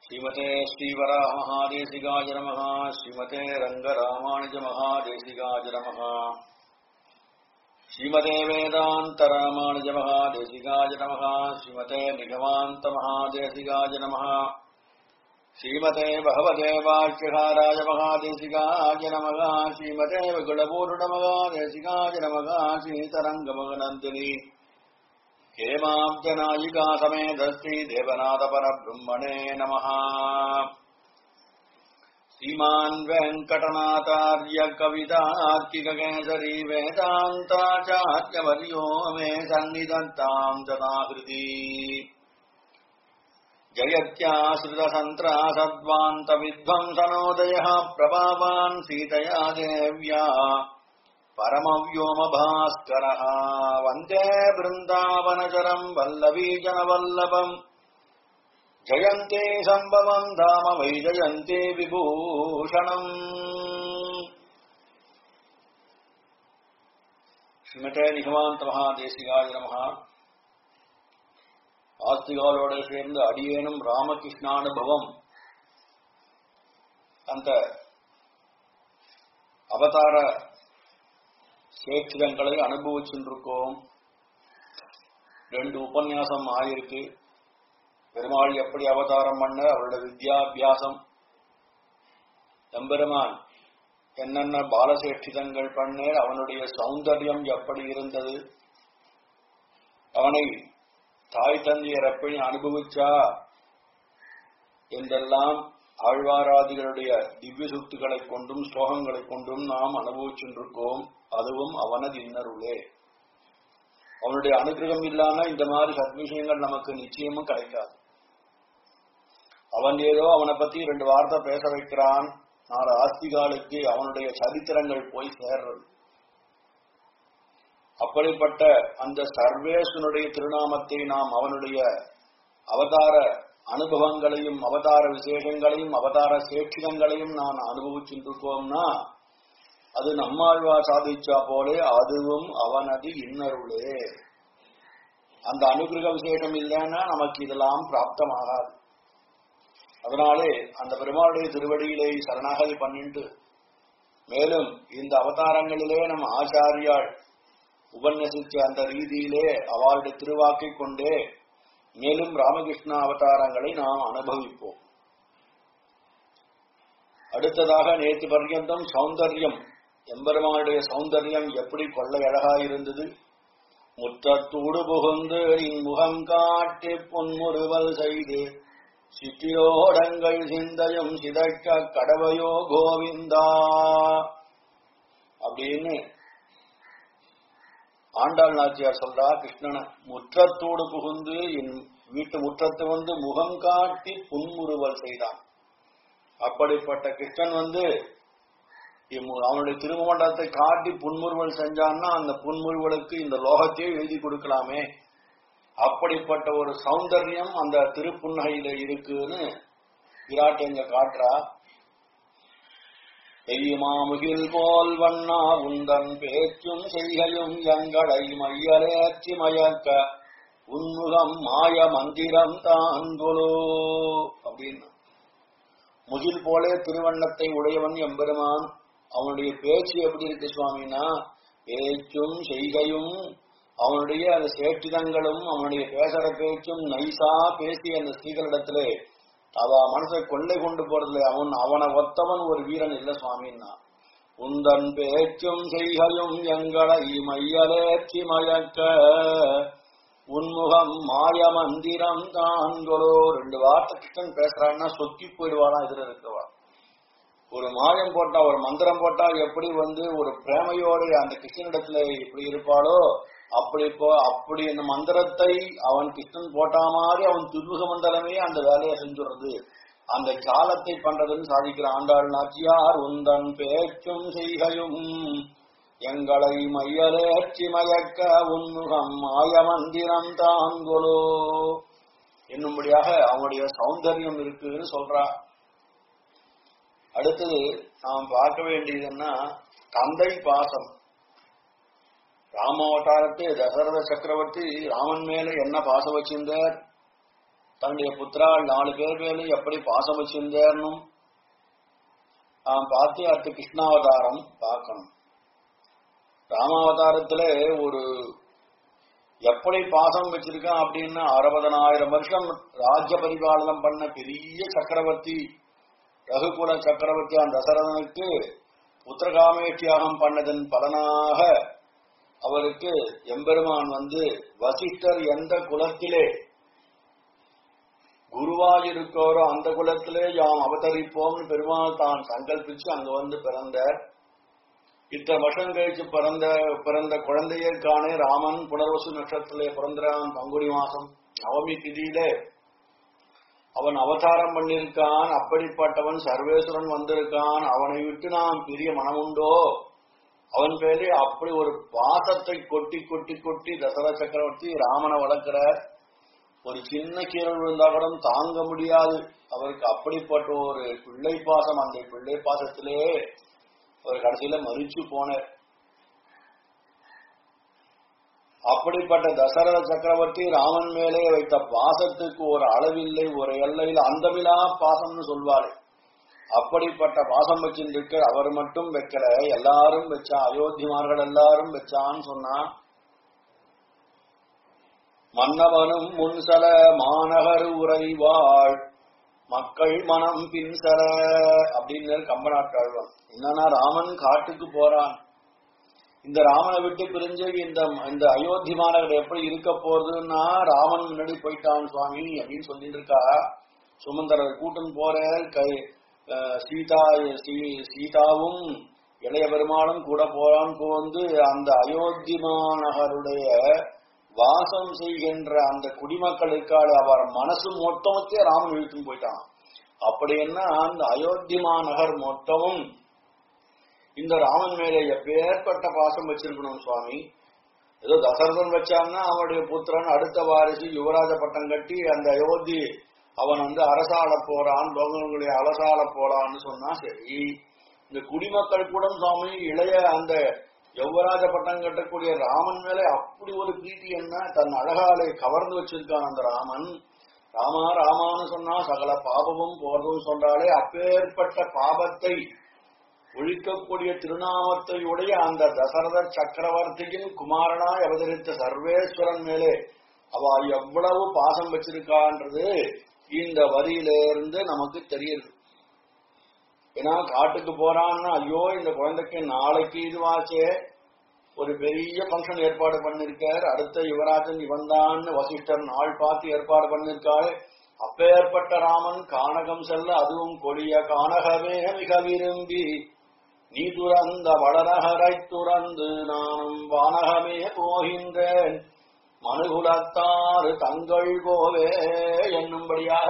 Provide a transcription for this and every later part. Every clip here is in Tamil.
श्रीमते श्रीवरामहादेशिकाय नमः श्रीमते रङ्गरामानुजमहादेशिकाय नमः श्रीमते वेदान्तरामानुजमहादेशिकाय नमः श्रीमते निगमान्तमहादेशिकाय नमः श्रीमते भगवते वाक्यहाराय महादेशिकाय नमः श्रीमते विकुलपूर्णमहादेशिकाय नमः श्रीतरङ्गमगनन्दिनी हेमाब्जनायिका समेधस्त्री देवनाथपरब्रह्मणे नमः श्रीमान् वेङ्कटनाथार्य कवितार्किककेसरी वेदान्ताचार्यवर्यो मे सन्निधत्ताम् जनाहृति जयत्याश्रितसन्त्रासद्वान्तविध्वंसनोदयः प्रभावान् सीतया देव्या परमव्योमभास्करः वन्दे बृन्दावनचरम् वल्लवीजनवल्लभम् जयन्ते सम्भवम् धाम वै जयन्ते विभूषणम् ஸ்ரீமட்டே நிகமாந்த மகாதேசிகாய நமகா ஆஸ்திகாலோட சேர்ந்து அடியேனும் ராமகிருஷ்ணானுபவம் அந்த அவதார சேற்றிடங்களை அனுபவிச்சுருக்கோம் ரெண்டு உபன்யாசம் ஆயிருக்கு பெருமாள் எப்படி அவதாரம் பண்ண அவரோட வித்யாபியாசம் எம்பெருமான் என்னென்ன பாலசேஷ்டிதங்கள் பண்ண அவனுடைய சௌந்தர்யம் எப்படி இருந்தது அவனை தாய் தந்தையர் எப்படி அனுபவிச்சா என்றெல்லாம் ஆழ்வாராதிகளுடைய திவ்ய சுத்துக்களை கொண்டும் ஸ்லோகங்களை கொண்டும் நாம் அனுபவிச்சுருக்கோம் அதுவும் அவனது இன்னருளே அவனுடைய அனுகிரகம் இல்லாம இந்த மாதிரி சத்விஷயங்கள் நமக்கு நிச்சயமும் கிடைக்காது அவன் ஏதோ அவனை பத்தி ரெண்டு வார்த்தை பேச வைக்கிறான் நாலு ஆஸ்திகாலுக்கு அவனுடைய சரித்திரங்கள் போய் சேர்றது அப்படிப்பட்ட அந்த சர்வேசனுடைய திருநாமத்தை நாம் அவனுடைய அவதார அனுபவங்களையும் அவதார விசேஷங்களையும் அவதார சேட்சிதங்களையும் நான் அனுபவிச்சுருக்கோம்னா அது நம்மாழ்வா சாதிச்சா போலே அதுவும் அவனது இன்னருளே அந்த அனுகிரக விசேஷம் இல்லைன்னா நமக்கு இதெல்லாம் பிராப்தமாகாது அதனாலே அந்த பெருமாளுடைய திருவடியிலே சரணாகதி பண்ணிட்டு மேலும் இந்த அவதாரங்களிலே நம் ஆச்சாரியால் உபன்யசிச்ச அந்த ரீதியிலே அவளுடைய திருவாக்கை கொண்டே மேலும் ராமகிருஷ்ண அவதாரங்களை நாம் அனுபவிப்போம் அடுத்ததாக நேற்று பர்யந்தம் சௌந்தர்யம் எம்பெருமானுடைய சௌந்தர்யம் எப்படி கொள்ளை அழகா இருந்தது முற்றத்தூடு புகுந்து முகம் காட்டி பொன்முறுவல் செய்து சிற்றியோடங்கள் சிந்தையும் சிதைக்க கடவையோ கோவிந்தா அப்படின்னு ஆண்டாள் நாச்சியார் சொல்றா கிருஷ்ணனை முற்றத்தோடு புகுந்து என் வீட்டு முற்றத்தை வந்து முகம் காட்டி புன்முறுவல் செய்தான் அப்படிப்பட்ட கிருஷ்ணன் வந்து அவனுடைய திருமண்டலத்தை காட்டி புன்முறுவல் செஞ்சான்னா அந்த புன்முறுவலுக்கு இந்த லோகத்தையே எழுதி கொடுக்கலாமே அப்படிப்பட்ட ஒரு சௌந்தர்யம் அந்த திருப்புன்னகையில இருக்குன்னு விராட் எங்க காட்டுறா பெய்யுமாமுகில் போல் வண்ணா உந்தன் பேச்சும் செய்கையும் எங்களை மையலேற்றி மயக்க உன்முகம் மாய மந்திரம் தான்கொலோ அப்படின்னு முகில் போலே திருவண்ணத்தை உடையவன் எம்பெருமான் அவனுடைய பேச்சு எப்படி இருக்கு சுவாமினா பேச்சும் செய்கையும் அவனுடைய அந்த சேட்டிதங்களும் அவனுடைய பேசுற பேச்சும் நைசா பேசி அந்த ஸ்ரீகளிடத்திலே அவ மனசை கொள்ளை கொண்டு போறதுல அவன் அவனை ஒத்தவன் ஒரு வீரன் இல்ல சுவாமின்னா உந்தன் பேச்சும் செய்கையும் எங்களை மையலேற்றி மயக்க உன்முகம் மாய மந்திரம் தான்களோ ரெண்டு வார்த்தை கிருஷ்ணன் பேசுறான்னா சொக்கி போயிடுவானா இதுல இருக்கவா ஒரு மாயம் போட்டா ஒரு மந்திரம் போட்டா எப்படி வந்து ஒரு பிரேமையோடு அந்த கிருஷ்ணனிடத்துல இப்படி இருப்பாளோ அப்படி போ அப்படி இந்த மந்திரத்தை அவன் கிருஷ்ணன் போட்டா மாதிரி அவன் துர்முக மண்டலமே அந்த வேலையை செஞ்சுடுறது அந்த காலத்தை பண்றதுன்னு சாதிக்கிற ஆண்டாள் நாச்சியார் உந்தன் பேச்சும் செய்கையும் எங்களை மையலேற்றி மயக்க உன்முகம் மாய மந்திரம் தாங்கொலோ என்னும்படியாக அவனுடைய சௌந்தரியம் இருக்குன்னு சொல்றா அடுத்தது நாம் பார்க்க வேண்டியதுன்னா தந்தை பாசம் ராமாவதாரத்தை தசரத சக்கரவர்த்தி ராமன் மேல என்ன பாசம் வச்சிருந்தார் தன்னுடைய புத்திரால் நாலு பேர் மேலும் எப்படி பாசம் வச்சிருந்தேர்னும் நாம் பார்த்து அடுத்து கிருஷ்ணாவதாரம் பார்க்கணும் ராமாவதாரத்துல ஒரு எப்படி பாசம் வச்சிருக்கான் அப்படின்னா அறுபதனாயிரம் வருஷம் ராஜ்ய பரிபாலனம் பண்ண பெரிய சக்கரவர்த்தி ரகுகுல சக்கரவர்த்தி அந்த தசரதனுக்கு புத்திரகாமேட்டியாகம் பண்ணதன் பலனாக அவருக்கு எம்பெருமான் வந்து வசிஷ்டர் எந்த குலத்திலே குருவாயிருக்கோரோ அந்த குலத்திலே யாம் அவதரிப்போம்னு பெருமாள் தான் சங்கல்பிச்சு அங்க வந்து பிறந்தார் இத்தனை வருஷம் கழிச்சு பிறந்த பிறந்த குழந்தையர்கானே ராமன் புனர்வசு நட்சத்திரத்திலே பிறந்தான் பங்குனி மாசம் நவமி திதியிலே அவன் அவதாரம் பண்ணிருக்கான் அப்படிப்பட்டவன் சர்வேஸ்வரன் வந்திருக்கான் அவனை விட்டு நாம் பெரிய மனமுண்டோ அவன் பேரே அப்படி ஒரு பாசத்தை கொட்டி கொட்டி கொட்டி தசரத சக்கரவர்த்தி ராமனை வளர்க்கிறார் ஒரு சின்ன கீரல் விழுந்தா கூட தாங்க முடியாது அவருக்கு அப்படிப்பட்ட ஒரு பிள்ளை பாசம் அந்த பிள்ளை பாசத்திலே அவர் கடைசியில மறிச்சு போனார் அப்படிப்பட்ட தசரத சக்கரவர்த்தி ராமன் மேலே வைத்த பாசத்துக்கு ஒரு அளவில்லை ஒரு எல்லையில் அந்தமிலா பாசம்னு சொல்வாரு அப்படிப்பட்ட பாசம் வச்சிருக்க அவர் மட்டும் வைக்கல எல்லாரும் வச்சா அயோத்திமார்கள் எல்லாரும் வச்சான்னு சொன்னா மன்னவனும் முன்சல மாநகர் உறைவாள் மக்கள் மனம் பின்சல அப்படின்னு கம்பநாட்டாழ்வான் என்னன்னா ராமன் காட்டுக்கு போறான் இந்த ராமனை விட்டு பிரிஞ்சு இந்த இந்த அயோத்தி மாநகர் எப்படி இருக்க போறதுன்னா ராமன் முன்னாடி போயிட்டான் சுவாமி அப்படின்னு சொல்லிட்டு இருக்கா சுமந்தரர் கூட்டம் போற கை அஹ், சீதா சீ- சீதாவும் இளைய பெருமாளும் கூட போறான் போந்து அந்த அயோத்தி மாநகருடைய வாசம் செய்கின்ற அந்த குடிமக்கள் இருக்காள் அவர் மனசு மொத்தமத்தே ராமன் இழுத்துன்னு போயிட்டான் அப்படி என்ன அந்த அயோத்தி மாநகர் மொத்தமும் இந்த ராமன் மேலே எப்பேற்பட்ட பாசம் வச்சிருக்கணும் சுவாமி ஏதோ தசரதன் வச்சான்னா அவனுடைய புத்திரன் அடுத்த வாரிசு யுவராஜ பட்டம் கட்டி அந்த அயோத்தி அவன் வந்து அரசாள போறான் லோகங்களுடைய அரசாள போறான்னு சொன்னா சரி இந்த குடிமக்கள் கூட சுவாமி இளைய அந்த யுவராஜ பட்டம் கட்டக்கூடிய ராமன் மேலே அப்படி ஒரு பிரீத்தி என்ன தன் அழகாலை கவர்ந்து வச்சிருக்கான் அந்த ராமன் ராமா ராமான்னு சொன்னா சகல பாபமும் போறதும் சொல்றாலே அப்பேற்பட்ட பாபத்தை ஒழிக்கக்கூடிய திருநாமத்தை உடைய அந்த தசரத சக்கரவர்த்தியின் குமாரனாய் அவதரித்த சர்வேஸ்வரன் மேலே அவ எவ்வளவு பாசம் வச்சிருக்கான்றது இந்த வரியிலிருந்து நமக்கு தெரியுது ஏன்னா காட்டுக்கு போறான்னா ஐயோ இந்த குழந்தைக்கு நாளைக்கு இதுவாச்சே ஒரு பெரிய ஃபங்க்ஷன் ஏற்பாடு பண்ணிருக்கார் அடுத்த யுவராஜன் இவன்தான் வசிஷ்டர் நாள் பார்த்து ஏற்பாடு பண்ணிருக்காரு அப்பேற்பட்ட ராமன் கானகம் செல்ல அதுவும் கொடிய கானகமே மிக விரும்பி நீ துறந்த வடநகரை துறந்து நானும் வானகமே போகின்றேன் மனுகுலத்தாறு தங்கள் போவே என்னும்படியாக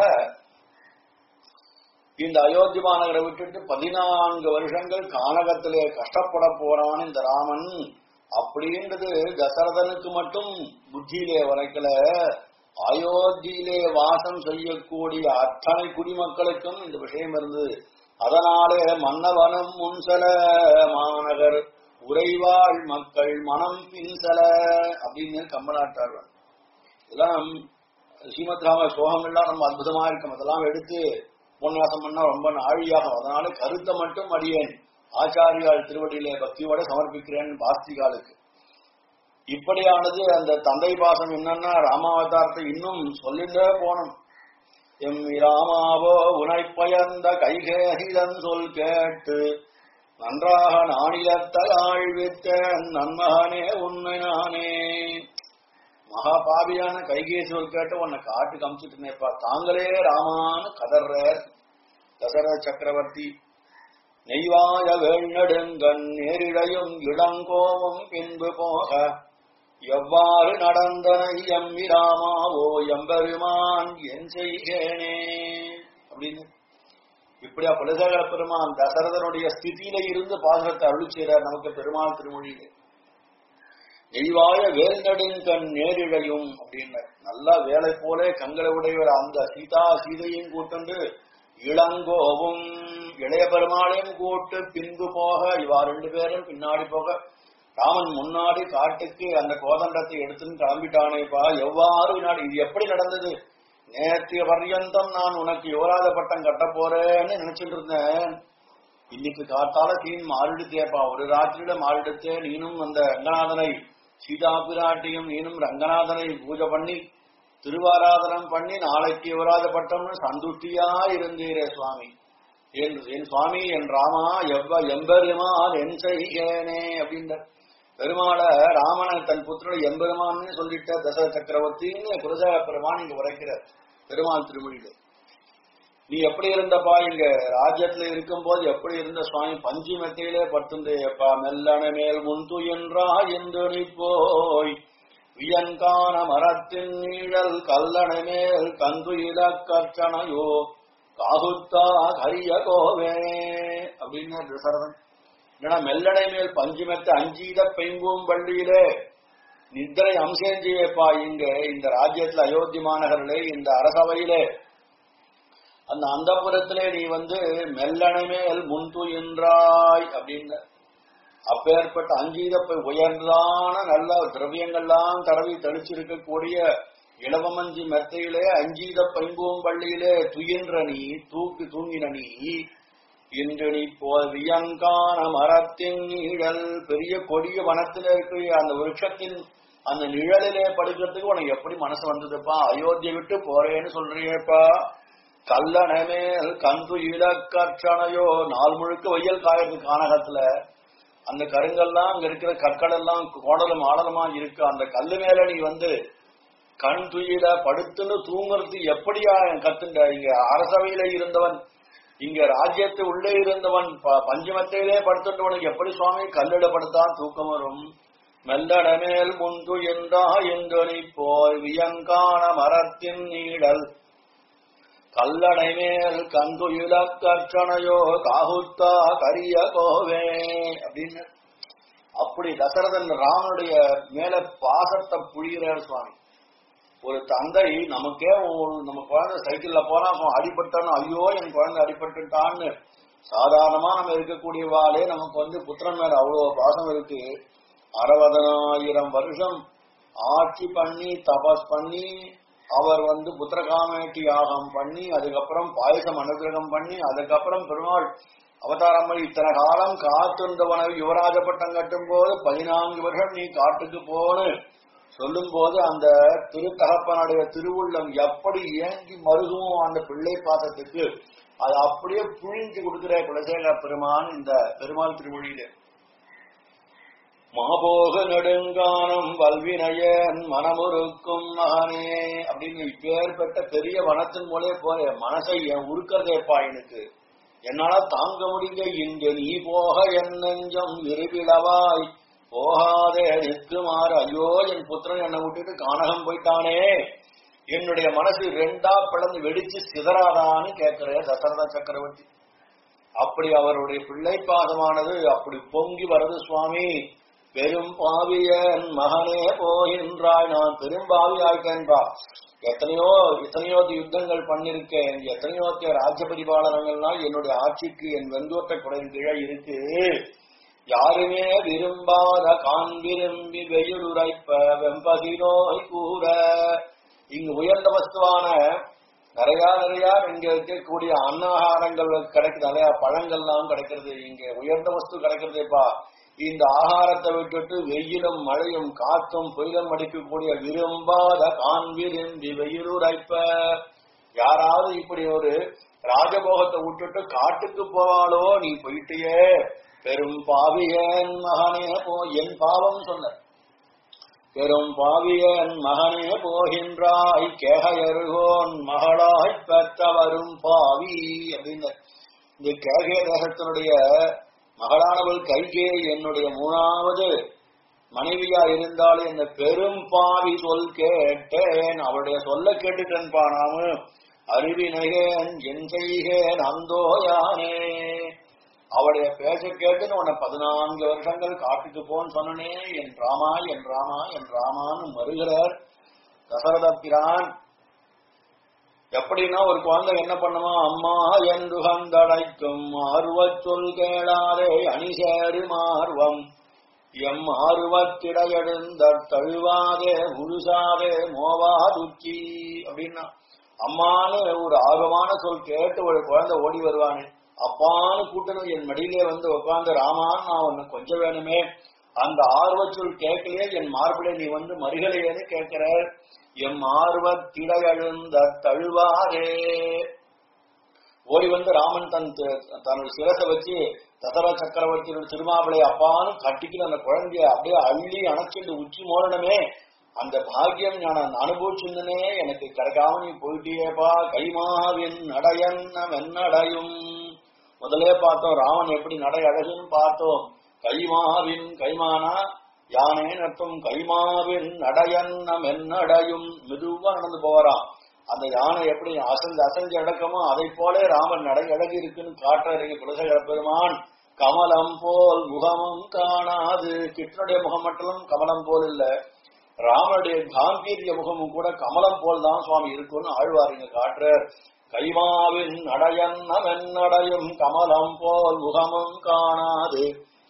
இந்த அயோத்தி மாநகரை விட்டுட்டு பதினான்கு வருஷங்கள் கானகத்திலே கஷ்டப்பட போறான் இந்த ராமன் அப்படின்றது தசரதனுக்கு மட்டும் புத்தியிலே வரைக்கல அயோத்தியிலே வாசம் செய்யக்கூடிய அத்தனை குடிமக்களுக்கும் இந்த விஷயம் இருந்தது அதனாலே மன்னவனம் முன்சல மாநகர் உறைவாள் மக்கள் மனம் பின்சல அப்படின்னு கம்பநாட்டார்கள் இதெல்லாம் ஸ்ரீமத் ராம சோகம் எல்லாம் ரொம்ப அற்புதமா இருக்கும் அதெல்லாம் எடுத்து உபன்யாசம் பண்ணா ரொம்ப நாழியாகும் அதனால கருத்தை மட்டும் அடியேன் ஆச்சாரியால் திருவடியிலே பக்தியோட சமர்ப்பிக்கிறேன் பாஸ்திகாலுக்கு இப்படியானது அந்த தந்தை பாசம் என்னன்னா ராமாவதாரத்தை இன்னும் சொல்லிட்டே போனோம் எம் ராமாவோ உனை பயந்த கைகேகிதன் சொல் கேட்டு நன்றாக நாணிலத்தை ஆழ்வித்தேன் நன்மகனே உன்னை நானே மகா பாவியான கைகேசுவர் கேட்டு உன்னை காட்டு கமிச்சிட்டுனேப்பா தாங்களே ராமான்னு கதர்றார் தசரத சக்கரவர்த்தி நெய்வாய வேள்நடுங்கண் நேரிழையும் இளங்கோவும் பின்பு போக எவ்வாறு நடந்தனை எம்மி ராமாவோ எம்பெருமான் என் செய்கேனே அப்படின்னு இப்படியா பழுதகர பெருமான் தசரதனுடைய ஸ்திதியில இருந்து பாசகத்தை அருள் செய்கிறார் நமக்கு பெருமாள் திருமொழியிலே நெய்வாய வேல்நடுங்கண் நேரிழையும் அப்படின்னு நல்லா வேலை போல கண்களை உடையவர் அந்த சீதா சீதையும் கூட்டுண்டு இளங்கோவும் இளைய பெருமாளையும் கூட்டு பின்பு போக இவா ரெண்டு பேரும் பின்னாடி போக ராமன் முன்னாடி காட்டுக்கு அந்த கோதண்டத்தை எடுத்துன்னு கிளம்பிட்டானேப்பா எவ்வாறு வினாடி இது எப்படி நடந்தது நேற்றைய பர்யந்தம் நான் உனக்கு யுவராஜ பட்டம் கட்ட போறேன்னு நினைச்சிட்டு இருந்தேன் இன்னைக்கு காத்தால சீன் மாறிடுத்தேப்பா ஒரு ராத்திரியில மாறிடுத்தே நீனும் அந்த ரங்கநாதனை சீதா பிராட்டியும் நீனும் ரங்கநாதனை பூஜை பண்ணி திருவாராதனம் பண்ணி நாளைக்கு யுவராஜ பட்டம்னு சந்துஷ்டியா இருந்தீரே சுவாமி என் என் சுவாமி என் ராமா எவ்வ எம்பெருமான் என் செய்கேனே அப்படின்ற பெருமாள ராமனை தன் புத்திரோட எம்பெருமான்னு சொல்லிட்ட தச சக்கரவர்த்தின்னு குலசேக பெருமான் இங்க உரைக்கிறார் பெருமாள் திருமொழியில நீ எப்படி இருந்தப்பா இங்க ராஜ்யத்துல இருக்கும்போது எப்படி இருந்த சுவாமி பஞ்சி மெத்தையிலே படுத்துந்தேப்பா மெல்லன மேல் முன்து என்றா என்று நீ போய் வியன்கான மரத்தின் நீழல் கல்லண மேல் கந்து இலக்கற்றனையோ காகுத்தா கரிய கோவே அப்படின்னு தசரதன் என்னடா மெல்லடை மேல் பஞ்சு மெத்த அஞ்சீத பெய்ங்கும் பள்ளியிலே நித்திரை அம்சேஞ்சியப்பா இங்க இந்த ராஜ்யத்துல அயோத்தி மாநகரிலே இந்த அரசவையிலே அந்த அந்தபுரத்திலே நீ வந்து மெல்லணை மேல் முன்துயின்றாய் அப்படின்னு அப்பேற்பட்ட அங்கீதப்பை உயர்ந்தான நல்ல திரவியங்கள்லாம் தடவி தெளிச்சிருக்கக்கூடிய இளவமஞ்சி மெத்தையிலே அஞ்சீத பைம்பூம் பள்ளியிலே துயின்ற நீ தூக்கி தூங்கின நீ இன்று நீ போல் வியங்கான மரத்தின் நிழல் பெரிய கொடிய வனத்தில் இருக்கிற அந்த விருட்சத்தின் அந்த நிழலிலே படுக்கிறதுக்கு உனக்கு எப்படி மனசு வந்ததுப்பா அயோத்தியை விட்டு போறேன்னு சொல்றியேப்பா கல்லணமேல் கந்து இலக்கற்றணையோ நாள் முழுக்க வெயில் காயறது கானகத்துல அந்த கருங்கெல்லாம் அங்க இருக்கிற கற்கள் எல்லாம் கோடலும் ஆடலுமா இருக்கு அந்த கல்லு மேல நீ வந்து கண் துயில படுத்துன்னு தூங்குறது எப்படியா கத்துண்ட இங்க அரசவையில இருந்தவன் இங்க ராஜ்யத்து உள்ளே இருந்தவன் ப- பஞ்சமத்தையிலே படுத்துட்டவனுக்கு எப்படி சுவாமி கல்லிட படுத்தான் தூக்கம் வரும் மெல்லடமேல் முந்து என்றா என்று போய் வியங்கான மரத்தின் நீடல் கல்லணை மேல் கந்து இலக்கற்றனையோ காகுத்தா கரிய கோவே அப்படின்னு அப்படி தசரதன் ராமனுடைய மேல பாசத்தை புழிகிறார் சுவாமி ஒரு தந்தை நமக்கே ஒரு நம்ம குழந்தை சைக்கிள்ல போனா அவன் அடிபட்டான்னு ஐயோ என் குழந்தை அடிபட்டுட்டான்னு சாதாரணமா நம்ம இருக்கக்கூடியவாளே நமக்கு வந்து புத்திரன் மேல அவ்வளவு பாசம் இருக்கு அறுபதனாயிரம் வருஷம் ஆட்சி பண்ணி தபஸ் பண்ணி அவர் வந்து புத்திரகாமேட்டி யாகம் பண்ணி அதுக்கப்புறம் பாயசம் அனுகிரகம் பண்ணி அதுக்கப்புறம் பெருமாள் அவதாரம் பண்ணி இத்தனை காலம் காத்திருந்தவனை யுவராஜ பட்டம் கட்டும் போது பதினான்கு வருஷம் நீ காட்டுக்கு போன்னு சொல்லும் போது அந்த திருத்தகப்பனுடைய திருவுள்ளம் எப்படி ஏங்கி மருகுமோ அந்த பிள்ளை பாசத்துக்கு அது அப்படியே புழிஞ்சு கொடுக்கிற குலசேகர பெருமான் இந்த பெருமாள் திருமொழியிலே மாபோக நெடுங்கானம் வல்வினையன் மனமுருக்கும் மகனே அப்படின்னு இப்பேற்பட்ட பெரிய வனத்தின் மூலே போற மனசை என் உருக்கிறதேப்பா எனக்கு என்னால தாங்க முடிய இன்று நீ போக என் நெஞ்சம் விருபிளவாய் போகாதே நிற்குமாறு ஐயோ என் புத்திரன் என்னை விட்டுட்டு கானகம் போயிட்டானே என்னுடைய மனசு ரெண்டா பிளந்து வெடிச்சு சிதறாதான்னு கேட்கிற தசரத சக்கரவர்த்தி அப்படி அவருடைய பிள்ளை பாதமானது அப்படி பொங்கி வருது சுவாமி பெரும் பாவியன் மகனே போகின்றாய் நான் பெரும் பாவி ஆயிட்டேன்பா எத்தனையோ எத்தனையோ யுத்தங்கள் பண்ணிருக்கேன் எத்தனையோ ராஜ்ய பரிபாலனங்கள்லாம் என்னுடைய ஆட்சிக்கு என் வெந்தோட்ட குறையின் கீழே இருக்கு யாருமே விரும்பாத கான் விரும்பி வெயிலுரைப்ப வெம்பதினோய் கூற இங்கு உயர்ந்த வஸ்துவான நிறைய நிறைய இங்க இருக்கக்கூடிய அன்னாகாரங்கள் கிடைக்குது நிறைய பழங்கள்லாம் கிடைக்கிறது இங்க உயர்ந்த வஸ்து கிடைக்கிறதேப்பா இந்த ஆகாரத்தை விட்டுட்டு வெயிலும் மழையும் காத்தும் புயலும் அடிக்கக்கூடிய விரும்பாத கான் விரும்பி வெயிலுரைப்ப யாராவது இப்படி ஒரு ராஜபோகத்தை விட்டுட்டு காட்டுக்கு போவாளோ நீ போயிட்டியே பெரும் பாவியன் மகனே போ என் பாவம் சொன்ன பெரும் பாவியன் மகனே போகின்றாய் கேகையருகோன் மகளாய் பெற்ற வரும் பாவி அப்படின்னு இந்த கேகய தேசத்தினுடைய மகளானவள் கைகே என்னுடைய மூணாவது மனைவியா இருந்தால் என்ன பெரும் பாவி சொல் கேட்டேன் அவளுடைய சொல்ல கேட்டுட்டேன்பா நாமு அறிவினகேன் என் செய்கேன் அந்தோ யானே அவளுடைய பேச்ச கேட்டுன்னு உன்னை பதினான்கு வருஷங்கள் காட்டுக்கு போன்னு சொன்னனே என் ராமா என் ராமா என் ராமான்னு மறுகிறார் தசரத பிரான் எப்படின்னா ஒரு குழந்தை என்ன பண்ணுமா அம்மா என்று கந்தடைக்கும் ஆர்வச் சொல் கேளாதே அணிசேரு மார்வம் எம் ஆர்வத்திடையெழுந்த தழுவாதே முழுசாதே மோவாதுச்சி அப்படின்னா அம்மான்னு ஒரு ஆர்வமான சொல் கேட்டு ஒரு குழந்தை ஓடி வருவானே அப்பான்னு கூட்டணும் என் மடியிலே வந்து உட்கார்ந்து ராமான்னு நான் உன்னை கொஞ்சம் வேணுமே அந்த ஆர்வச் சொல் கேட்கலையே என் மார்பிலே நீ வந்து மறுகலையேன்னு கேட்கிற எம் ஆர்வத் திடையழுந்த தழுவாரே ஓடி வந்து ராமன் தன் த- தன்னோட சிரசை வச்சு தசரா சக்கரவர்த்தியோட திருமாவளை அப்பான்னு கட்டிக்கிற அந்த குழந்தைய அப்படியே அள்ளி அணைச்சிட்டு உச்சி மோரணமே அந்த பாக்கியம் நான் அனுபவிச்சிருந்தனே எனக்கு கிடைக்காம நீ போயிட்டியேப்பா கைமாவின் நடையன் வெண்ணடையும் முதலே பார்த்தோம் ராமன் எப்படி நடை அழகுன்னு பார்த்தோம் கைமாவின் கைமானா யானே நட்டும் கைமாவின் நடையன் மென்னடையும் மெதுவா நடந்து போறான் அந்த யானை எப்படி அசஞ்சு அசஞ்சு அடக்கமோ அதை போல ராமன் நடை அழகு இருக்குன்னு காட்டுறீங்க குலசேகர பெருமான் கமலம் போல் முகமும் காணாது கிருஷ்ணனுடைய முகம் மட்டும் கமலம் போல் இல்ல ராமனுடைய காம்பீரிய முகமும் கூட கமலம் போல் தான் சுவாமி இருக்கும்னு ஆழ்வாருங்க காட்டுறார் கைமாவின் நடையன்னமென்னடையும் கமலம் போல் முகமும் காணாது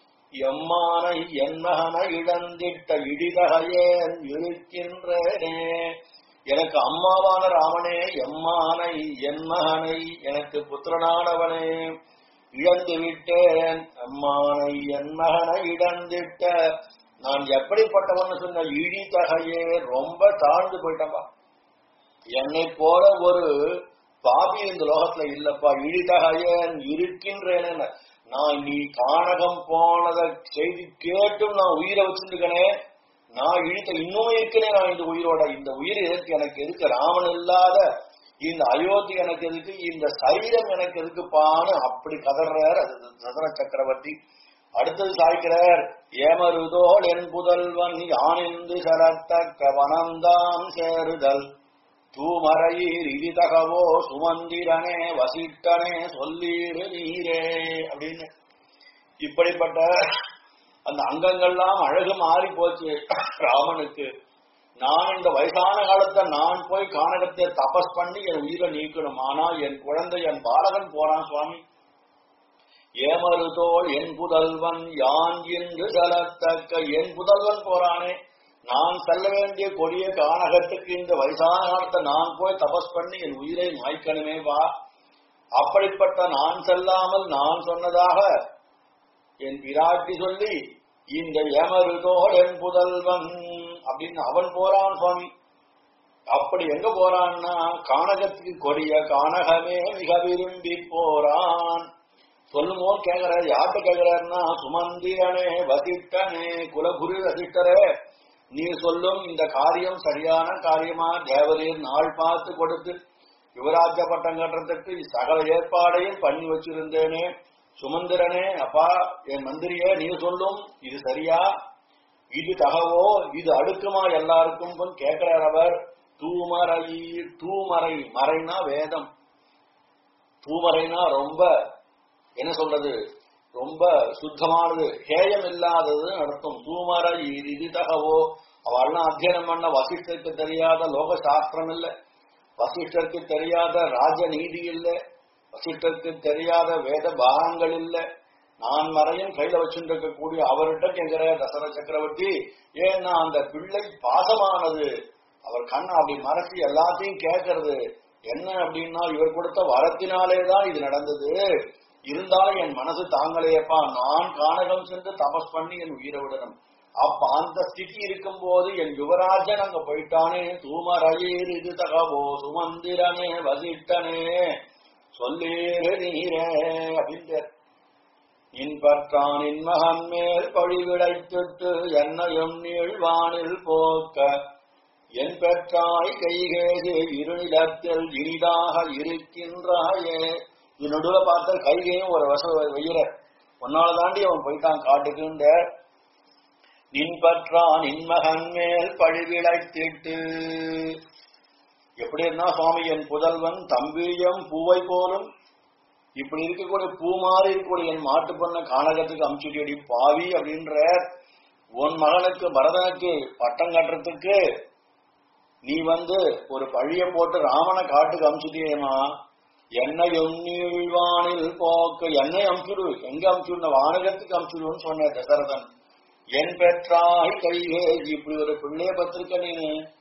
எம்மானை என்மகனை இழந்திட்ட இடிதகையேன் இருக்கின்றேனே எனக்கு அம்மாவான ராமனே எம்மானை என் மகனை எனக்கு புத்திரனானவனே இழந்து விட்டேன் அம்மானை என் மகனை இழந்திட்ட நான் எப்படிப்பட்டவன் சொன்ன இழிதகையே ரொம்ப தாழ்ந்து போயிட்டப்பா என்னை போல ஒரு பாபி இந்த லோகத்துல இல்லப்பா இழிதகையன் இருக்கின்றேன் நான் நீ கானகம் போனத செய்தி கேட்டும் நான் உயிரை வச்சிருக்கனே நான் இழுத்த இன்னும் இருக்கிறேன் நான் இந்த உயிரோட இந்த உயிர் எதுக்கு எனக்கு எதுக்கு ராமன் இல்லாத இந்த அயோத்தி எனக்கு எதுக்கு இந்த சரீரம் எனக்கு எதுக்குப்பான்னு அப்படி கதறார் அது சதன சக்கரவர்த்தி அடுத்தது சாய்க்கிறார் ஏமருதோள் என் புதல்வன் யானிந்து சரத்தக்க வனந்தான் சேருதல் தூமரையீர் இதிதகவோ சுமந்திரனே வசிட்டனே சொல்லீரு நீரே அப்படின்னு இப்படிப்பட்ட அந்த அங்கங்கள்லாம் அழகு மாறி போச்சு ராமனுக்கு நான் இந்த வயசான காலத்தை நான் போய் கானகத்தை தபஸ் பண்ணி என் உயிரை நீக்கணும் ஆனா என் குழந்தை என் பாலகன் போறான் சுவாமி ஏமருதோள் என் புதல்வன் யான் என்று செல்லத்தக்க என் புதல்வன் போறானே நான் செல்ல வேண்டிய கொடிய கானகத்துக்கு இந்த வயசான காலத்தை நான் போய் தபஸ் பண்ணி என் உயிரை மாய்க்கணுமே வா அப்படிப்பட்ட நான் செல்லாமல் நான் சொன்னதாக என் பிராட்டி சொல்லி இந்த ஏமருதோள் என் புதல்வன் அப்படின்னு அவன் போறான் சுவாமி அப்படி எங்க போறான்னா கானகத்துக்கு கொடிய கானகமே மிக விரும்பி போறான் சொல்லுமோ கேக்குறாரு யார்கிட்ட கேக்குறாருன்னா சுமந்திரனே வசிட்டனே குலகுரு வசிட்டரே நீ சொல்லும் இந்த காரியம் சரியான காரியமா தேவரீர் நாள் பார்த்து கொடுத்து யுவராஜ பட்டம் கட்டுறதுக்கு சகல ஏற்பாடையும் பண்ணி வச்சிருந்தேனே சுமந்திரனே அப்பா என் மந்திரியே நீ சொல்லும் இது சரியா இது தகவோ இது அடுக்குமா எல்லாருக்கும் கேட்கிறார் அவர் தூமரை தூமறை மறைனா வேதம் தூமறைனா ரொம்ப என்ன சொல்றது ரொம்ப சுத்தமானது ஹேயம் இல்லாதது அர்த்தம் தூமரை இது தகவோ அவள்லாம் அத்தியனம் பண்ண வசிஷ்டருக்கு தெரியாத லோக சாஸ்திரம் இல்ல வசிஷ்டருக்கு தெரியாத ராஜநீதி இல்ல வசிஷ்டருக்கு தெரியாத வேத பாகங்கள் இல்ல நான் மறையும் கையில வச்சுட்டு கூடிய அவர்கிட்ட கேட்கிற தசர சக்கரவர்த்தி ஏன்னா அந்த பிள்ளை பாசமானது அவர் கண் அப்படி மறைச்சு எல்லாத்தையும் கேட்கறது என்ன அப்படின்னா இவர் கொடுத்த வரத்தினாலே தான் இது நடந்தது இருந்தாலும் என் மனசு தாங்கலையப்பா நான் கானகம் சென்று தபஸ் பண்ணி என் உயிரை விடணும் அப்ப அந்த ஸ்திதி இருக்கும் போது என் யுவராஜன் அங்க போயிட்டானே தூமரையீர் இது தகவோ சுமந்திரனே வசிட்டனே சொல்லீரு நீரே அப்படின்ட்டு இன்பற்றானின் மகன் மேல் பழிவிடைத்துட்டு என்னையும் நீழ்வானில் போக்க என் பெற்றாய் கைகேது இருநிலத்தில் இனிதாக இருக்கின்றாயே இது நடுவுல பார்த்த கைகையும் ஒரு வச வெயிற உன்னால தாண்டி அவன் போயிட்டான் காட்டுக்குண்ட நின்பற்றான் இன்மகன் மேல் பழிவிடைத்திட்டு எப்படி இருந்தா சுவாமி என் புதல்வன் தம்பியம் பூவை போலும் இப்படி இருக்கக்கூடிய பூ மாறி இருக்கக்கூடிய என் மாட்டு பண்ண கானகத்துக்கு அமுச்சுடி பாவி அப்படின்ற உன் மகனுக்கு பரதனுக்கு பட்டம் கட்டுறதுக்கு நீ வந்து ஒரு பழிய போட்டு ராமனை காட்டுக்கு அமுச்சுட்டியேமா என்னை எண்ணீழ்வானில் போக்க என்னை அமுச்சுடு எங்க அமுச்சுடு வானகத்துக்கு அமுச்சுடுன்னு சொன்ன தசரதன் என் பெற்றாய் கைகே இப்படி ஒரு பிள்ளைய பத்திருக்க நீ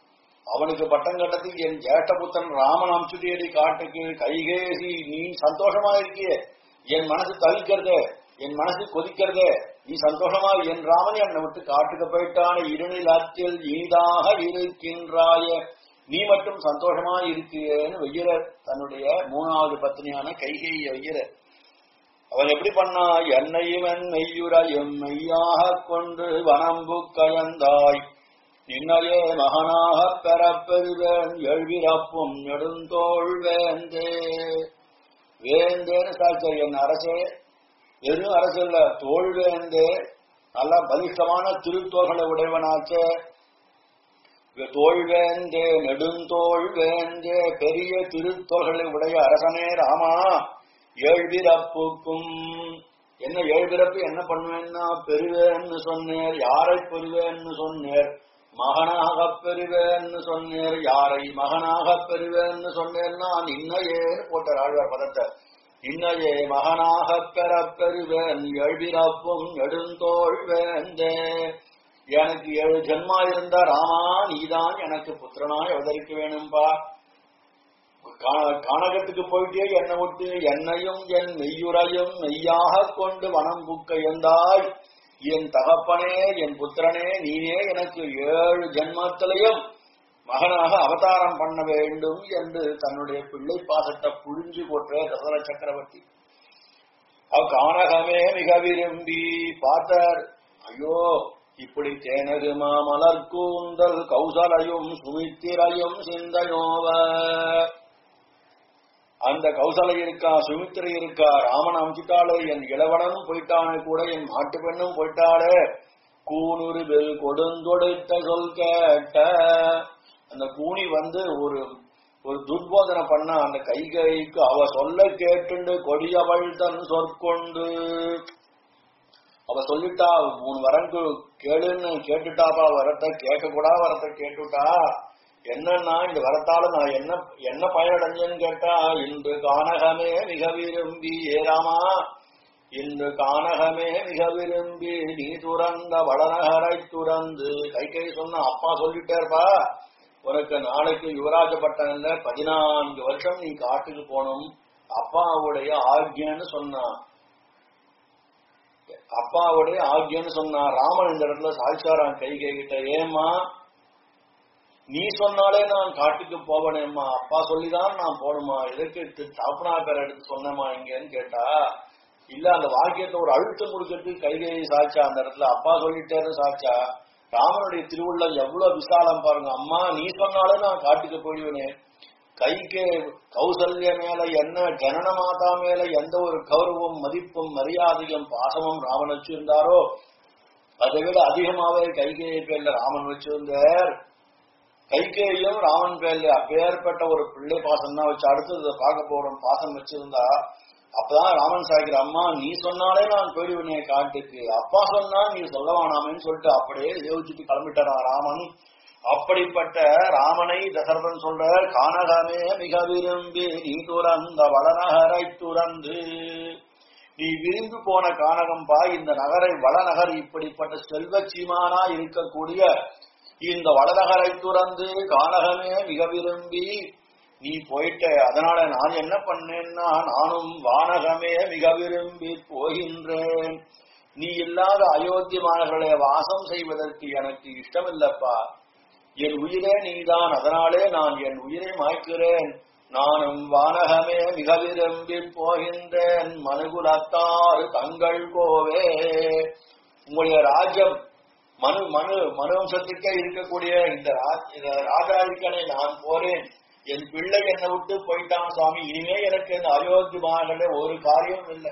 அவனுக்கு பட்டம் கட்டத்துக்கு என் ஜேஷ்டபுத்தன் ராமன் அம்சுதேடி காட்டுக்கு கைகேசி நீ சந்தோஷமா இருக்கியே என் மனசு தவிக்கிறதே என் மனசு கொதிக்கிறதே நீ சந்தோஷமா என் ராமன் என்னை விட்டு காட்டுக்கு போயிட்டான இருநிலத்தில் இனிதாக இருக்கின்றாய நீ மட்டும் சந்தோஷமா இருக்கியேன்னு வெய்யரர் தன்னுடைய மூணாவது பத்னியான கைகையை வெய்யரர் அவன் எப்படி பண்ணா என்னையும் என் மெய்யுரையும் மெய்யாக கொண்டு வனம்பு கயந்தாய் நின்னையே மகனாகப் பெறப்பெறுவேன் எழுவிறப்பும் நெடுந்தோள் வேந்தே வேந்தேன்னு சாச்ச என் அரசே வெறும் அரசு இல்ல தோல் வேந்தே நல்ல பலிஷ்டமான திருத்தோள்களை உடையவனாச்சே தோல் வேந்தே நெடுந்தோள் வேந்தே பெரிய திருத்தோள்களை உடைய அரசனே ராமா ஏழ்பிறப்புக்கும் என்ன ஏழ்பிறப்பு என்ன பண்ணுவேன்னா பெறுவேன்னு சொன்னேர் யாரை பெறுவேன்னு சொன்னேர் மகனாகப் பெறுவேன்னு சொன்னேர் யாரை மகனாகப் பெறுவேன்னு சொன்னேன்னா நின்னையேன்னு போட்டார் ஆழ்வார் பதத்தை இன்னையே மகனாகப் பெறப் பெறுவேன் எழுபிறப்பும் நெடுந்தோள் வேந்தே எனக்கு ஏழு ஜென்மா இருந்தா ராமா நீதான் எனக்கு புத்திரனாய் அவதரிக்க வேணும்பா கா- கானகத்துக்கு போயிட்டே என்னை விட்டு என்னையும் என் மெய்யுரையும் மெய்யாக கொண்டு வனம் புக்க எந்தாய் என் தகப்பனே என் புத்திரனே நீனே எனக்கு ஏழு ஜென்மத்திலையும் மகனாக அவதாரம் பண்ண வேண்டும் என்று தன்னுடைய பிள்ளை பாசத்தை புழிஞ்சு போட்ட தசர சக்கரவர்த்தி அவ் கானகமே மிக விரும்பி பார்த்தார் ஐயோ இப்படி தேனது மாமலர் கூந்தல் கௌசலையும் சுமித்திரையும் சிந்தையோவ அந்த கௌசலை இருக்கா சுமித்திரை இருக்கா ராமன் அமைச்சிட்டாளே என் இளவனும் போயிட்டானே கூட என் மாட்டு பெண்ணும் போயிட்டாளே கூனுருவில் கொடுந்தொடுத்த சொல் கேட்ட அந்த கூனி வந்து ஒரு ஒரு துர்போதனை பண்ண அந்த கைகைக்கு அவ சொல்ல கேட்டுண்டு கொடியவள் தன் சொற்கொண்டு அவ சொல்லிட்டா மூணு வரங்கு கேளுன்னு கேட்டுட்டாப்பா வரத்தை கேட்க கூட வரத்தை கேட்டுட்டா என்னன்னா இந்த வரத்தால நான் என்ன என்ன பயனடைஞ்சேன்னு கேட்டா இன்று கானகமே மிக விரும்பி ஏராமா இன்று கானகமே மிக விரும்பி நீ துறந்த வடநகரை துறந்து கை கை சொன்ன அப்பா சொல்லிட்டேர்ப்பா உனக்கு நாளைக்கு யுவராஜ பட்டம் இல்ல பதினான்கு வருஷம் நீ காட்டுக்கு போகணும் அப்பாவுடைய ஆக்யன்னு சொன்னான் அப்பாவுடைய ஆக்யன்னு சொன்னா ராமன் இந்த இடத்துல சாய்ச்சாரான் கை கிட்ட ஏமா நீ சொன்னாலே நான் காட்டுக்கு போவனேம்மா அப்பா சொல்லிதான் நான் போகணுமா எதுக்கு தாப்பனா பேர் எடுத்து சொன்னேமா இங்கன்னு கேட்டா இல்ல அந்த வாக்கியத்தை ஒரு அழுத்தம் கொடுக்கறதுக்கு கைகை சாச்சா அந்த இடத்துல அப்பா சொல்லிட்டேன்னு சாச்சா ராமனுடைய திருவுள்ளம் எவ்வளவு விசாலம் பாருங்க அம்மா நீ சொன்னாலே நான் காட்டுக்கு போயிடுவேனே கைக்கு கௌசல்ய மேல என்ன ஜனன மாதா மேல எந்த ஒரு கௌரவம் மதிப்பும் மரியாதையும் பாசமும் ராமன் வச்சிருந்தாரோ அதை விட அதிகமாவே கைகேயை பேர்ல ராமன் வச்சிருந்தார் கைகேயும் ராமன் பேர்ல அப்பேற்பட்ட ஒரு பிள்ளை பாசம் தான் வச்சு அடுத்தது பார்க்க போறோம் பாசம் வச்சிருந்தா அப்பதான் ராமன் சாகிற அம்மா நீ சொன்னாலே நான் போயிடுவேனே காட்டுக்கு அப்பா சொன்னா நீ சொல்ல வேணாமேன்னு சொல்லிட்டு அப்படியே யோசிச்சுட்டு கிளம்பிட்டாரா ராமன் அப்படிப்பட்ட ராமனை தசரதன் சொல்ற கானகமே மிக விரும்பி நீ துறந்த வடநகரை துறந்து நீ விரும்பி போன கானகம்பா இந்த நகரை வடநகர் இப்படிப்பட்ட செல்வ சீமானா இருக்கக்கூடிய இந்த வடநகரை துறந்து கானகமே மிக விரும்பி நீ போயிட்ட அதனால நான் என்ன பண்ணேன்னா நானும் வானகமே மிக விரும்பி போகின்றேன் நீ இல்லாத அயோத்தி மாநகர்களை வாசம் செய்வதற்கு எனக்கு இஷ்டமில்லப்பா என் உயிரே நீதான் அதனாலே நான் என் உயிரை மாய்க்கிறேன் நானும் வானகமே மிக விரும்பி போகின்றேன் மனுகுலத்தாறு தங்கள் கோவே உங்களுடைய ராஜ்யம் மனு மனு மனுவம்சத்துக்கே இருக்கக்கூடிய இந்த ரா- இந்த ராஜா இருக்கனே நான் போறேன் என் பிள்ளை என்னை விட்டு போயிட்டான் சுவாமி இனிமே எனக்கு இந்த அயோத்தி மாநகரில் ஒரு காரியம் இல்லை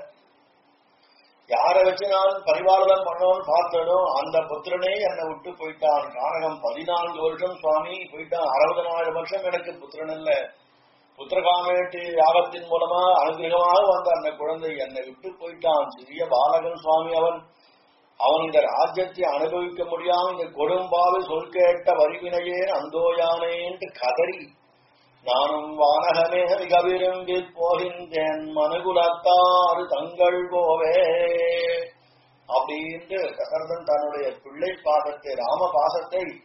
யாரை வச்சு நான் பரிபாலனம் பண்ணோம்னு பார்த்தனோ அந்த புத்திரனே என்னை விட்டு போயிட்டான் கானகம் பதினான்கு வருஷம் சுவாமி போயிட்டான் அறுபதனாயிரம் வருஷம் எனக்கு புத்திரன் இல்ல புத்திரகாமேட்டு யாகத்தின் மூலமா அனுகிரகமாக வந்த அந்த குழந்தை என்னை விட்டு போயிட்டான் சிறிய பாலகன் சுவாமி அவன் அவன் இந்த ராஜ்யத்தை அனுபவிக்க முடியாம இந்த கொடும்பாவை சொல் கேட்ட வரிவினையே அந்தோயானேன்ட்டு கதறி நானும் வானகமே மிக விரும்பி போகின்றேன் மனுகுலத்தாறு தங்கள் கோவே அப்படின்ட்டு தசரதன் தன்னுடைய பிள்ளை பாசத்தை ராம பாசத்தை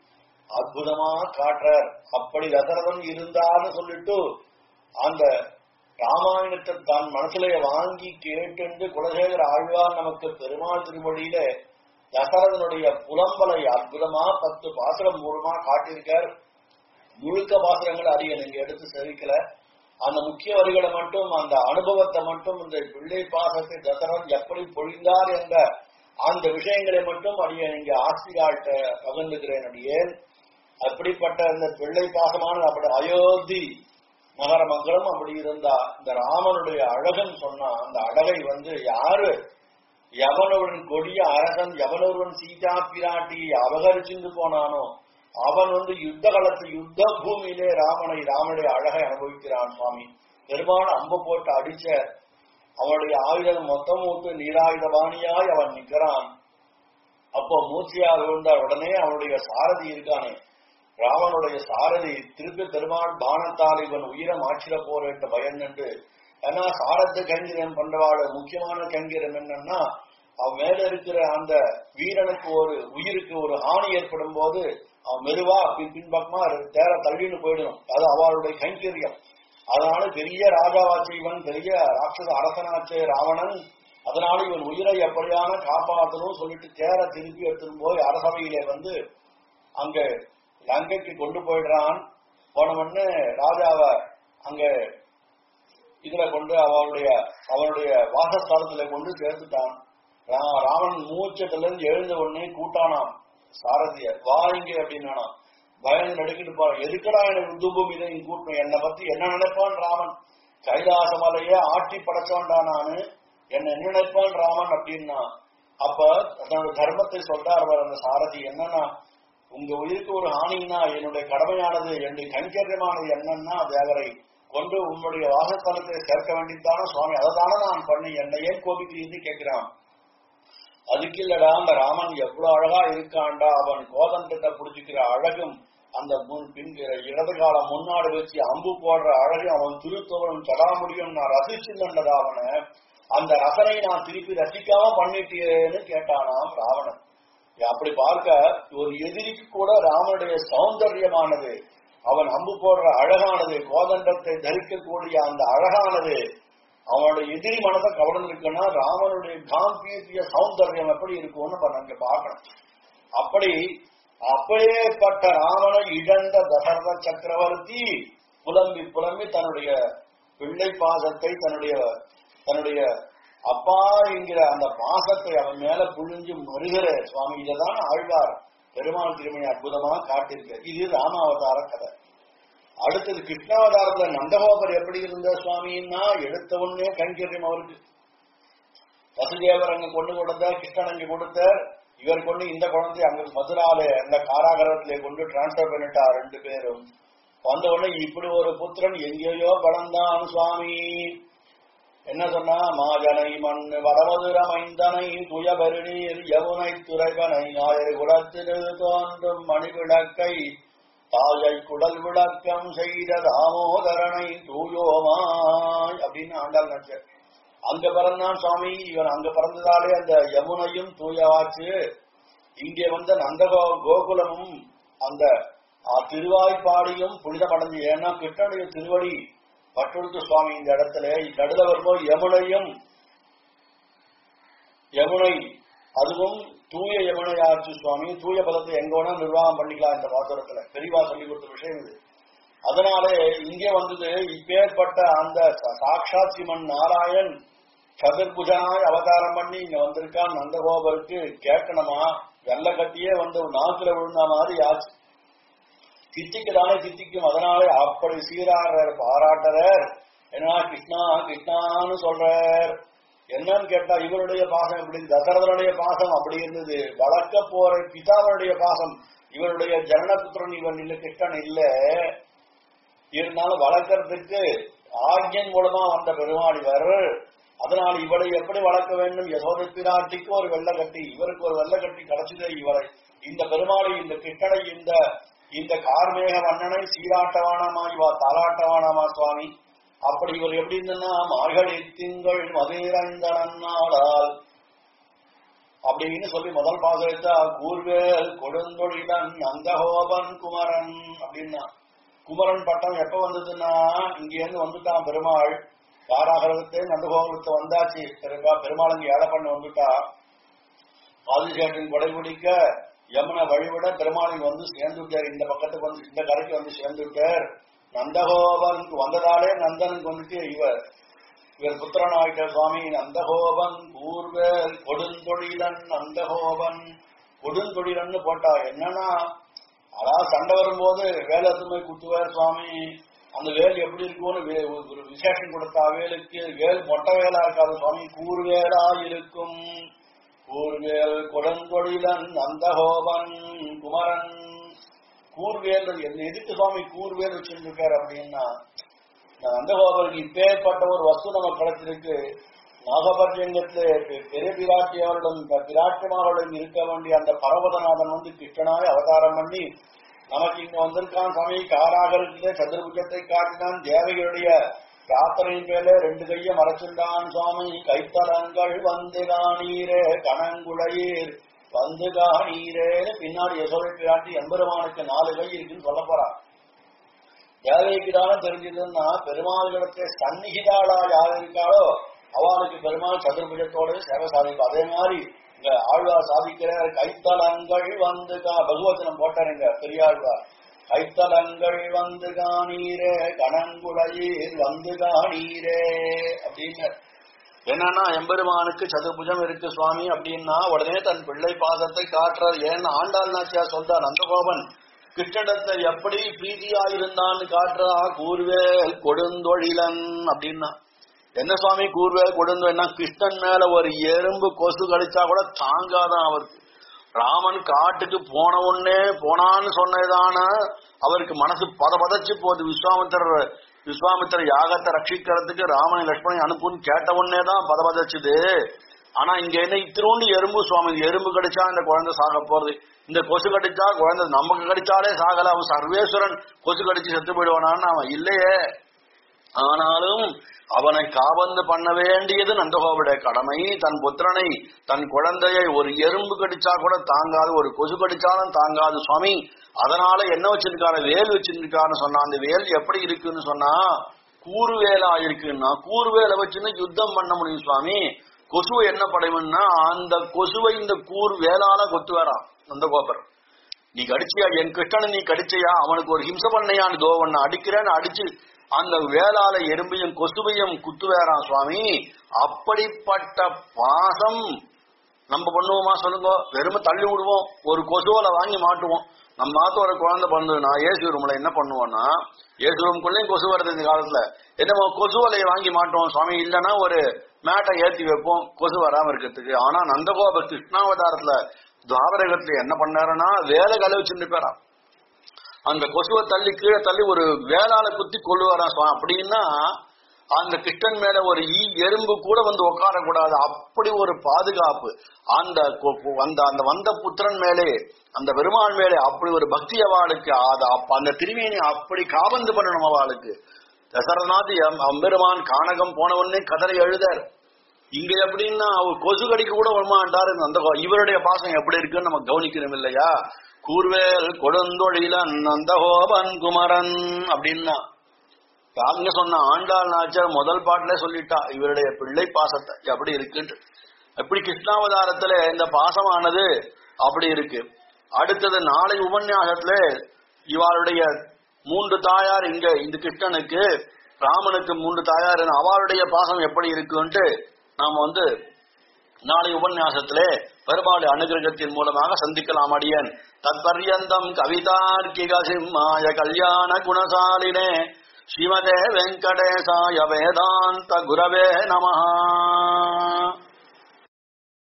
அற்புதமா காட்டுறார் அப்படி தசரதன் இருந்தான்னு சொல்லிட்டு அந்த ராமாயணத்தை தான் மனசுல வாங்கி கேட்டு குலசேகர ஆழ்வார் நமக்கு பெருமாள் திருமொழியில தசரதனுடைய புலம்பலை அற்புதமா பத்து பாசுரம் மூலமா காட்டியிருக்கார் முழுக்க பாசுரங்கள் அறிய நீங்க எடுத்து செவிக்கல அந்த முக்கிய வரிகளை மட்டும் அந்த அனுபவத்தை மட்டும் இந்த பிள்ளை பாசத்தை தசரன் எப்படி பொழிந்தார் என்ற அந்த விஷயங்களை மட்டும் அடிய நீங்க ஆசிரியாள்கிட்ட பகிர்ந்துக்கிறேன் அடியேன் அப்படிப்பட்ட இந்த பிள்ளை பாசமான அப்படி அயோத்தி நகர மக்களும் அப்படி இருந்தா இந்த ராமனுடைய அழகன் சொன்னா அந்த அழகை வந்து யாரு எவனொருவன் கொடிய அரசன் எவனொருவன் சீதா பிராட்டியை அபகரிச்சுட்டு போனானோ அவன் வந்து யுத்த காலத்து யுத்த பூமியிலே ராமனை ராமனுடைய அழகை அனுபவிக்கிறான் சுவாமி பெருமாள் அம்பு போட்டு அடிச்ச அவனுடைய ஆயுதம் மொத்தம் மூத்து நீராயுதபாணியாய் அவன் நிற்கிறான் அப்போ மூச்சியாக விழுந்தார் உடனே அவனுடைய சாரதி இருக்கானே ராவனுடைய சாரதி திருப்பி பெருமாள் பானத்தால் இவன் உயிரை மாற்றிட போறேன் பயன் என்று ஏன்னா சாரத்து கங்கிரன் பண்றவாடு முக்கியமான கங்கிரம் என்னன்னா அவன் மேல இருக்கிற அந்த வீரனுக்கு ஒரு உயிருக்கு ஒரு ஹானி ஏற்படும் போது அவன் மெதுவா பின் பின்பக்கமா தேர தள்ளின்னு போயிடணும் அது அவளுடைய கைங்கரியம் அதனால பெரிய ராஜாவாச்சு இவன் பெரிய ராட்சச அரசனாச்சு ராவணன் அதனால இவன் உயிரை எப்படியான காப்பாற்றணும் சொல்லிட்டு தேர திருப்பி எடுத்துன்னு போய் அரசவையிலே வந்து அங்க லங்கைக்கு கொண்டு போயிடுறான் போனவொன்னு ராஜாவ அங்க இதுல கொண்டு அவனுடைய அவனுடைய வாசஸ்தலத்துல கொண்டு சேர்த்துட்டான் ரா- ராவணன் மூச்சத்துல இருந்து எழுந்த உடனே கூட்டானாம் சாரதிய வாங்க அப்படின்னானா பயந்து நடுக்கிட்டு போற எதுக்கடா எனக்கு உத்துபம் இதை கூட்டணும் என்னை பத்தி என்ன நினைப்பான் ராமன் கைலாச மலையே ஆட்டி படைச்சவன்டா நானு என்ன என்ன நினைப்பான் ராமன் அப்படின்னா அப்ப தன்னோட தர்மத்தை சொல்றார் அவர் அந்த சாரதி என்னன்னா உங்க உயிருக்கு ஒரு ஹானின்னா என்னுடைய கடமையானது என்னுடைய கைங்கரியமானது என்னன்னா தேவரை கொண்டு உன்னுடைய வாசஸ்தலத்தை சேர்க்க வேண்டியதான சுவாமி அதை தானே நான் பண்ணி என்னை ஏன் கோபிக்கிறீன்னு கேட்கிறான் அதுக்கு இல்லடா அந்த ராமன் எவ்வளவு அழகா இருக்கான்டா அவன் கோதண்டத்தை புடிச்சுக்கிற அழகும் அந்த முன் பின்கிற இடது காலம் முன்னாடி வச்சு அம்பு போடுற அழகும் அவன் திருத்தோவன் சடாமுடியும் நான் ரசிச்சிருந்தா அவனை அந்த ரசனை நான் திருப்பி ரசிக்காம பண்ணிட்டேன்னு கேட்டானாம் ராவணன் அப்படி பார்க்க ஒரு எதிரிக்கு கூட ராமனுடைய சௌந்தரியமானது அவன் அம்பு போடுற அழகானது கோதண்டத்தை தரிக்கக்கூடிய அந்த அழகானது அவனுடைய எதிரி மனதை கவர்ந்திருக்குன்னா ராமனுடைய காம்பீரிய சௌந்தர்யம் எப்படி இருக்கும்னு இப்ப நாங்க பார்க்கணும் அப்படி அப்பேற்பட்ட ராமனை இழந்த தசரத சக்கரவர்த்தி புலம்பி புலம்பி தன்னுடைய பிள்ளை பாசத்தை தன்னுடைய தன்னுடைய அப்பா என்கிற அந்த பாசத்தை அவன் மேல புழிஞ்சு மறுகிற சுவாமி இதைதான் ஆழ்வார் பெருமாள் திருமணி அற்புதமா காட்டியிருக்க இது ராமாவதார கதை அடுத்தது கிருஷ்ணாவதாரத்துல நந்தகோபர் எப்படி இருந்த சுவாமின்னா எடுத்த உடனே கைங்கரியம் அவருக்கு வசுதேவர் அங்க கொண்டு கொடுத்த கிருஷ்ணன் அங்க கொடுத்தார் இவர் கொண்டு இந்த குழந்தை அங்க மதுரால அந்த காராகரத்திலே கொண்டு டிரான்ஸ்பர் பண்ணிட்டா ரெண்டு பேரும் வந்த உடனே இப்படி ஒரு புத்திரன் எங்கேயோ பலந்தான் சுவாமி என்ன சொன்னா மாஜனை மண் வடமதுரமைந்தனை துயபருநீர் யமுனை துறைவனை ஆயிர குலத்திரு தோன்றும் மணிவிளக்கை தாயை குடல் விளக்கம் செய்த தாமோதரனை தூயோமாய் அப்படின்னு ஆண்டாள் நினைச்சார் அங்க பிறந்தான் சுவாமி இவன் அங்க பிறந்ததாலே அந்த யமுனையும் தூயவாச்சு இங்கே வந்த நந்தகோ கோகுலமும் அந்த ஆ, திருவாய்ப்பாடியும் புனிதமடைஞ்சு ஏன்னா கிருஷ்ணனுடைய திருவடி பட்டுடுத்து சுவாமி இந்த இடத்துல நடுல வரும்போது யமுனையும் யமுனை அதுவும் தூய யமுனை ஆச்சு சுவாமி தூய பதத்தை எங்க வேணா நிர்வாகம் பண்ணிக்கலாம் இந்த பாசுரத்துல பெரியவா சொல்லி கொடுத்த விஷயம் இது அதனாலே இங்கே வந்தது இப்பேற்பட்ட அந்த ச- சாக்ஷாத் சிவன் நாராயண் சதுர்புஜனாய் அவதாரம் பண்ணி இங்க வந்திருக்கான் நந்தகோபருக்கு கேட்கணுமா வெள்ள கட்டியே வந்து ஒரு நாக்குல விழுந்த மாதிரி ஆச்சு சித்திக்கு தானே சித்திக்கும் அதனாலே அப்படி சீராடுறார் பாராட்டுறார் என்ன கிருஷ்ணா கிருஷ்ணான்னு சொல்றார் என்னன்னு கேட்டா இவருடைய பாசம் இப்படி தசரதனுடைய பாசம் அப்படி இருந்தது வளர்க்க போற பிதாவனுடைய பாசம் இவருடைய ஜனனபுத்திரன் இவன் இல்ல கிருஷ்ணன் இல்ல இருந்தாலும் வளர்க்கறதுக்கு ஆக்யன் மூலமா வந்த பெருமாள் இவர் அதனால் இவளை எப்படி வளர்க்க வேண்டும் யசோதை பிராட்டிக்கு ஒரு வெள்ளக்கட்டி இவருக்கு ஒரு வெள்ளக்கட்டி கிடைச்சதே இவரை இந்த பெருமாளை இந்த கிட்டனை இந்த இந்த கார்மேக வண்ணனை சீராட்டவானமா இவா தாலாட்டவானமா சுவாமி அப்படி இவர் எப்படி இருந்தனா மார்கழி திங்கள் மதுரைந்த நன்னாளால் அப்படின்னு சொல்லி முதல் பாசத்தா கூர்வேல் கொடுந்தொழிலன் நந்தகோபன் குமரன் அப்படின்னா குமரன் பட்டம் எப்ப வந்ததுன்னா இங்க இருந்து வந்துட்டான் பெருமாள் காராகரத்தை நந்தகோபுரத்தை வந்தாச்சு பெருமா பெருமாள் இங்க ஏழை பண்ண வந்துட்டா ஆதிசேஷன் கொடை பிடிக்க யமுனை வழிவிட பெருமாள் இங்க வந்து சேர்ந்து விட்டார் இந்த பக்கத்துக்கு வந்து இந்த கரைக்கு வந்து சேர்ந்து விட்டார் நந்தகோபன் வந்ததாலே நந்தனுக்கு வந்துட்டு இவர் இவர் புத்திரனாயிட்ட சுவாமி நந்தகோபன் கூர்வேல் கொடுந்தொழிலன் நந்தகோபன் கொடுந்தொழிலன்னு போட்டா என்னன்னா அதாவது சண்டை வரும்போது வேலை எடுத்துன்னு குத்துவார் சுவாமி அந்த வேல் எப்படி இருக்கும்னு வே- ஒரு விசேஷம் கொடுத்தா வேலுக்கு வேல் மொட்டை வேலா இருக்காது சுவாமி கூர்வேலா இருக்கும் கூர்வேல் கொடுந்தொழிலன் நந்தகோபன் குமரன் கூர்வேல் என்ன எதுக்கு சுவாமி கூர்வேல் வச்சிருக்காரு அப்படின்னா இந்த நந்தகோபருக்கு இப்பேற்பட்ட ஒரு வஸ்து நமக்கு கிடைச்சிருக்கு நாகபர்ஜங்கத்துல பெ- பெரிய பிராட்டியாருடன் பிராட்டிமாருடன் இருக்க வேண்டிய அந்த பர்வதநாதன் வந்து கிருஷ்ணனாய் அவதாரம் பண்ணி நமக்கு இங்க வந்திருக்கான் சுவாமி காராகரத்திலே சதுர்புஜத்தை காட்டினான் தேவகியுடைய பிரார்த்தனையின் மேலே ரெண்டு கைய மறைச்சிருந்தான் சுவாமி கைத்தலங்கள் வந்து காணீரே கணங்குழையீர் வந்து காணீரேன்னு பின்னாடி யசோதை பிராட்டி எம்பெருமானுக்கு நாலு கை இருக்குன்னு சொல்ல போறான் தேவகிதான தெரிஞ்சதுன்னா பெருமாள்களுக்கு சந்நிகிதாளா யார் இருக்காளோ அவளுக்கு பெருமாள் சதுர்புஜத்தோட சேவை சாதிக்கும் அதே மாதிரி இங்க ஆழ்வார் சாதிக்கிற கைத்தலங்கள் வந்து கா- பகவச்சனம் போட்டாருங்க பெரியாழ்வார் கைத்தலங்கள் வந்து காணீரே கணங்குழையீர் வந்து காணீரே அப்படின்னு என்னன்னா எம்பெருமானுக்கு சதுர்புஜம் இருக்கு சுவாமி அப்படின்னா உடனே தன் பிள்ளை பாதத்தை காட்டுறார் ஏன்னா ஆண்டாள் நாச்சியார் சொல்றார் நந்தகோபன் கிருஷ்ணடத்தை எப்படி பிரீதியா இருந்தான்னு காட்டுறா கூர்வேல் கொடுந்தொழிலன் அப்படின்னா என்ன சுவாமி கூர்வேல் கொடுந்தொழில்னா கிருஷ்ணன் மேல ஒரு எறும்பு கொசு கடிச்சா கூட தாங்காதான் அவருக்கு ராமன் காட்டுக்கு போன உடனே போனான்னு சொன்னதான அவருக்கு மனசு பதபதச்சு போகுது விஸ்வாமித்திரர் விஸ்வாமித்திர யாகத்தை ரட்சிக்கிறதுக்கு ராமனை லட்சுமணன் அனுப்புன்னு கேட்ட உடனே தான் பதபதச்சுது ஆனா இங்க என்ன இத்தினோண்டு எறும்பு சுவாமி இந்த எறும்பு கடிச்சா இந்த குழந்தை சாக போறது இந்த கொசு கடிச்சா குழந்தை நமக்கு கடிச்சாலே சாகல அவன் சர்வேஸ்வரன் கொசு கடிச்சு செத்து போயிடுவானான்னு அவன் இல்லையே ஆனாலும் அவனை காபந்து பண்ண வேண்டியது நந்தகோபுடைய கடமை தன் புத்திரனை தன் குழந்தையை ஒரு எறும்பு கடிச்சா கூட தாங்காது ஒரு கொசு கடிச்சாலும் தாங்காது சுவாமி அதனால என்ன வச்சிருக்காரு வேல் வச்சிருக்காருன்னு சொன்னா அந்த வேல் எப்படி இருக்குன்னு சொன்னா கூறுவேலா இருக்குன்னா கூறுவேலை வச்சுன்னு யுத்தம் பண்ண முடியும் சுவாமி கொசுவை என்ன படையும்னா அந்த கொசுவை இந்த கூர் வேலால கொத்துவாராம் நந்தகோபர் நீ கடிச்சியா என் கிருஷ்ணனை நீ கடிச்சியா அவனுக்கு ஒரு ஹிம்ச பண்ணையான்னு தோ உன்னை அடிக்கிறேன்னு அடிச்சு அந்த வேளால எறும்பையும் கொசுவையும் குத்துவேறான் சுவாமி அப்படிப்பட்ட பாசம் நம்ம பண்ணுவோமா சொல்லுங்க வெறும தள்ளி விடுவோம் ஒரு கொசுவலை வாங்கி மாட்டுவோம் நம்ம மாத்த ஒரு குழந்தை பிறந்ததுன்னா ஏசு ரூம்ல என்ன பண்ணுவோம்னா ஏசு ரூம்குள்ளேயும் கொசு வருது இந்த காலத்துல என்ன கொசுவலையை வாங்கி மாட்டுவோம் சுவாமி இல்லைன்னா ஒரு மேட்டை ஏத்தி வைப்போம் கொசு வராம இருக்கிறதுக்கு ஆனா நந்தகோப கிருஷ்ணாவதாரத்துல துவாபரகத்துல என்ன பண்ணாருன்னா வேலை கலை வச்சுருப்பாராம் அந்த கொசுவை தள்ளி கீழே தள்ளி ஒரு வேளால குத்தி கொள்ளுவாராம் சுவாமி அப்படின்னா அந்த கிருஷ்ணன் மேல ஒரு ஈ எறும்பு கூட வந்து உட்காரக்கூடாது அப்படி ஒரு பாதுகாப்பு அந்த கொ- கொ- அந்த அந்த வந்த புத்திரன் மேலே அந்த பெருமாள் மேலே அப்படி ஒரு பக்தி அவளுக்கு அது அப்ப அந்த திருமேனி அப்படி காபந்து பண்ணணும் அவளுக்கு தசரநாத் எம்- அம்பெருமான் கானகம் போன உடனே கதறி எழுதார் இங்க எப்படின்னா அவர் கொசு கடிக்க கூட வரமாட்டாரு அந்த கோ- இவருடைய பாசம் எப்படி இருக்குன்னு நம்ம கவனிக்கணும் இல்லையா கூர்வேல் கொடுந்தொழிலன் நந்தகோபன் குமரன் அப்படின்னா அங்க சொன்ன ஆண்டாள் நாச்சார் முதல் பாட்டுல சொல்லிட்டா இவருடைய பிள்ளை பாசத்தை எப்படி இருக்குன்னு எப்படி கிருஷ்ணாவதாரத்துல இந்த பாசமானது அப்படி இருக்கு அடுத்தது நாளை உபன்யாசத்துல இவருடைய மூன்று தாயார் இங்க இந்த கிருஷ்ணனுக்கு ராமனுக்கு மூன்று தாயார் அவருடைய பாசம் எப்படி இருக்குன்ட்டு நாம வந்து நாளை உபன்யாசத்திலே பெருமாள் அனுகிரகத்தின் மூலமாக சந்திக்கலாம் அடியன் தத்பர்யந்தம் கவிதார்க்கிக சிம்மாய கல்யாண குணசாலினே ஸ்ரீமதே வெங்கடேசாய வேதாந்த குரவே நமஹா